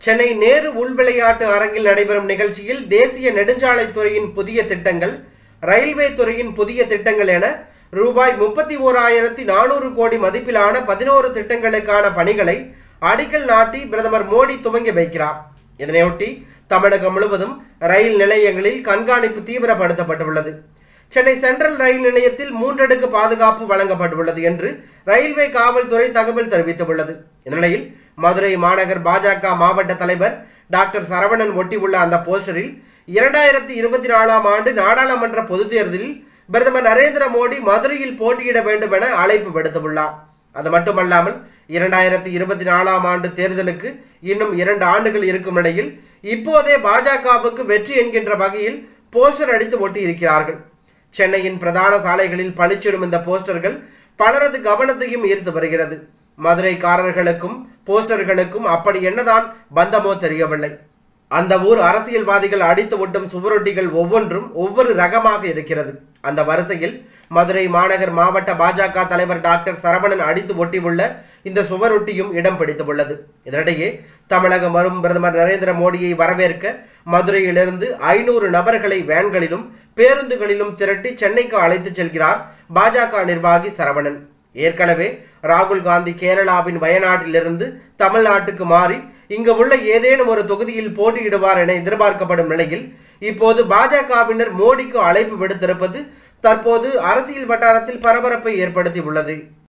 சென்னை நேரு உள்விளையாட்டு அரங்கில் நடைபெறும் நிகழ்ச்சியில் தேசிய நெடுஞ்சாலைத்துறையின் புதிய திட்டங்கள் ரயில்வே துறையின் புதிய திட்டங்கள் என ரூபாய் முப்பத்தி ஓராயிரத்தி நானூறு கோடி மதிப்பிலான பதினோரு திட்டங்களுக்கான பணிகளை அடிக்கல் நாட்டி பிரதமர் மோடி துவங்கி வைக்கிறார் இதனையொட்டி தமிழகம் முழுவதும் ரயில் நிலையங்களில் கண்காணிப்பு தீவிரப்படுத்தப்பட்டுள்ளது சென்னை சென்ட்ரல் ரயில் நிலையத்தில் மூன்றடுக்கு பாதுகாப்பு வழங்கப்பட்டுள்ளது என்று ரயில்வே காவல்துறை தகவல் தெரிவித்துள்ளது இந்நிலையில் மதுரை மாநகர் பாஜக மாவட்ட தலைவர் டாக்டர் சரவணன் ஒட்டியுள்ள அந்த போஸ்டரில் இரண்டாயிரத்தி இருபத்தி நாலாம் ஆண்டு நாடாளுமன்ற பொதுத் தேர்தலில் பிரதமர் நரேந்திர மோடி மதுரையில் போட்டியிட வேண்டும் என அழைப்பு விடுத்துள்ளார் அது மட்டுமல்லாமல் இரண்டாயிரத்தி இருபத்தி நாலாம் ஆண்டு தேர்தலுக்கு இன்னும் இரண்டு ஆண்டுகள் இருக்கும் நிலையில் இப்போதே பாஜகவுக்கு வெற்றி என்கின்ற வகையில் போஸ்டர் அடித்து ஒட்டியிருக்கிறார்கள் சென்னையின் பிரதான சாலைகளில் பளிச்சிடும் இந்த போஸ்டர்கள் பலரது கவனத்தையும் ஈர்த்து வருகிறது மதுரைக்காரர்களுக்கும் போஸ்டர்களுக்கும் அப்படி என்னதான் பந்தமோ தெரியவில்லை அந்த ஊர் அரசியல்வாதிகள் அடித்து ஒட்டும் சுவரொட்டிகள் ஒவ்வொன்றும் ஒவ்வொரு ரகமாக இருக்கிறது அந்த வரிசையில் மதுரை மாநகர் மாவட்ட பாஜக தலைவர் டாக்டர் சரவணன் அடித்து ஒட்டியுள்ள இந்த சுவரொட்டியும் இடம் பிடித்துள்ளது இதனிடையே தமிழகம் வரும் பிரதமர் நரேந்திர மோடியை வரவேற்க மதுரையிலிருந்து ஐநூறு நபர்களை வேன்களிலும் பேருந்துகளிலும் திரட்டி சென்னைக்கு அழைத்துச் செல்கிறார் பாஜக நிர்வாகி சரவணன் ஏற்கனவே ராகுல் காந்தி கேரளாவின் வயநாட்டிலிருந்து தமிழ்நாட்டுக்கு மாறி இங்கு உள்ள ஏதேனும் ஒரு தொகுதியில் போட்டியிடுவார் என எதிர்பார்க்கப்படும் நிலையில் இப்போது பாஜகவினர் மோடிக்கு அழைப்பு விடுத்திருப்பது தற்போது அரசியல் வட்டாரத்தில் பரபரப்பை ஏற்படுத்தி உள்ளது